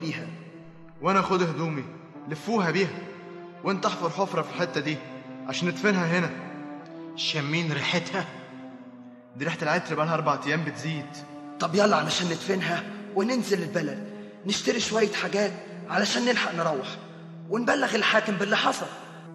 بيها وانا خد هدومي لفوها بيها وانت احفر حفرة في الحتة دي عشان ندفنها هنا شامين ريحتها دي ريحة العطر بقالها أربع أيام بتزيد طب يلا علشان ندفنها وننزل البلد نشتري شوية حاجات علشان نلحق نروح ونبلغ الحاكم باللي حصل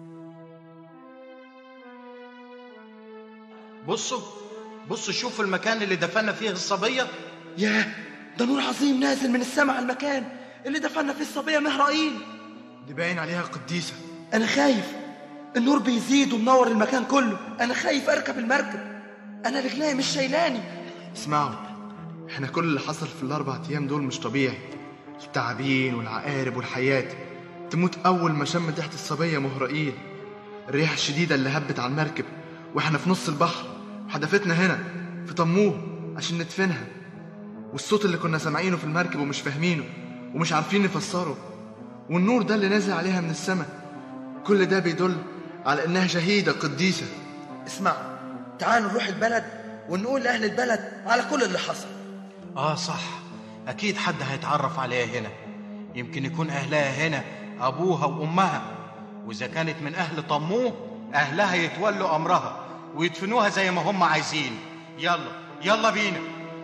بصوا بصوا شوفوا المكان اللي دفنا فيه الصبية ياه ده نور عظيم نازل من السماء على المكان اللي دفنا فيه الصبية مهرائيل دي باين عليها قديسة أنا خايف النور بيزيد ومنور المكان كله أنا خايف أركب المركب أنا رجلي مش شايلاني اسمعوا احنا كل اللي حصل في الأربع أيام دول مش طبيعي التعابين والعقارب والحيات تموت أول ما شمت ريحة الصبية مهرائيل الريح الشديدة اللي هبت على المركب واحنا في نص البحر وحدفتنا هنا في طموه عشان ندفنها والصوت اللي كنا سامعينه في المركب ومش فاهمينه ومش عارفين نفسره والنور ده اللي نازل عليها من السماء كل ده بيدل على انها شهيدة قديسة اسمعوا تعالوا نروح البلد ونقول لأهل البلد على كل اللي حصل اه صح اكيد حد هيتعرف عليها هنا يمكن يكون اهلها هنا ابوها وامها واذا كانت من اهل طموه اهلها يتولوا امرها ويدفنوها زي ما هم عايزين يلا يلا بينا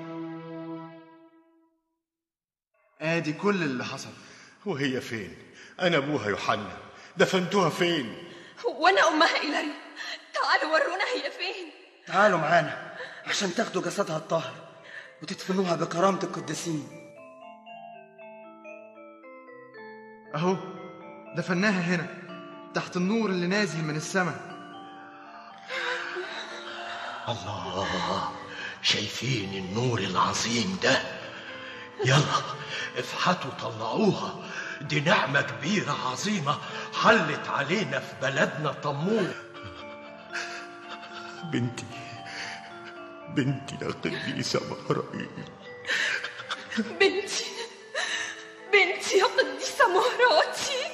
ادي كل اللي حصل وهي فين انا ابوها يوحنا دفنتوها فين وانا امها إيلاريا تعالوا ورونا هي فين تعالوا معانا عشان تاخدوا جسدها الطاهر وتدفنوها بكرامة القديسين اهو دفناها هنا تحت النور اللي نازل من السماء الله شايفين النور العظيم ده يلا افحتوا طلعوها دي نعمة كبيرة عظيمة حلت علينا في بلدنا طموح بنتي بنتي يا قديسة مهرائيل بنتي بنتي يا قديسة مهراتي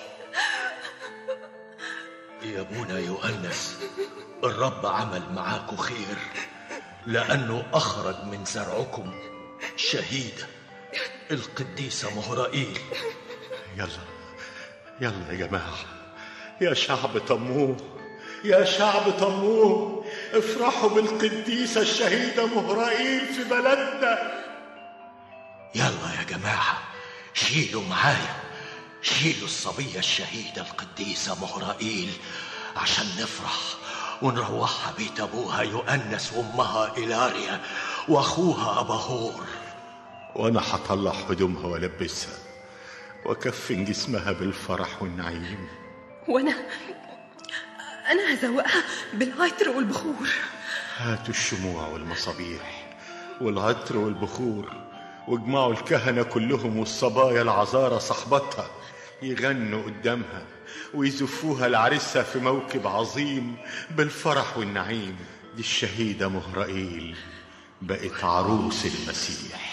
يا ابونا يؤنس الرب عمل معاكم خير لأنه أخرج من زرعكم شهيدة القديسة مهرائيل يلا يلا يا جماعة يا شعب طموه يا شعب طموه افرحوا بالقديسة الشهيدة مهرائيل في بلدنا يلا يا جماعة شيلوا معايا شيلوا الصبية الشهيدة القديسة مهرائيل عشان نفرح ونروحها بيت أبوها يؤنس وأمها إيلاريا وأخوها أباهور وانا هطلع هدومها والبسها واكفن جسمها بالفرح والنعيم وانا انا هزوقها بالعطر والبخور هاتوا الشموع والمصابيح والعطر والبخور واجمعوا الكهنة كلهم والصبايا العذارى صحبتها يغنوا قدامها ويزفوها لعرسها في موكب عظيم بالفرح والنعيم دي الشهيدة مهرائيل بقت عروس المسيح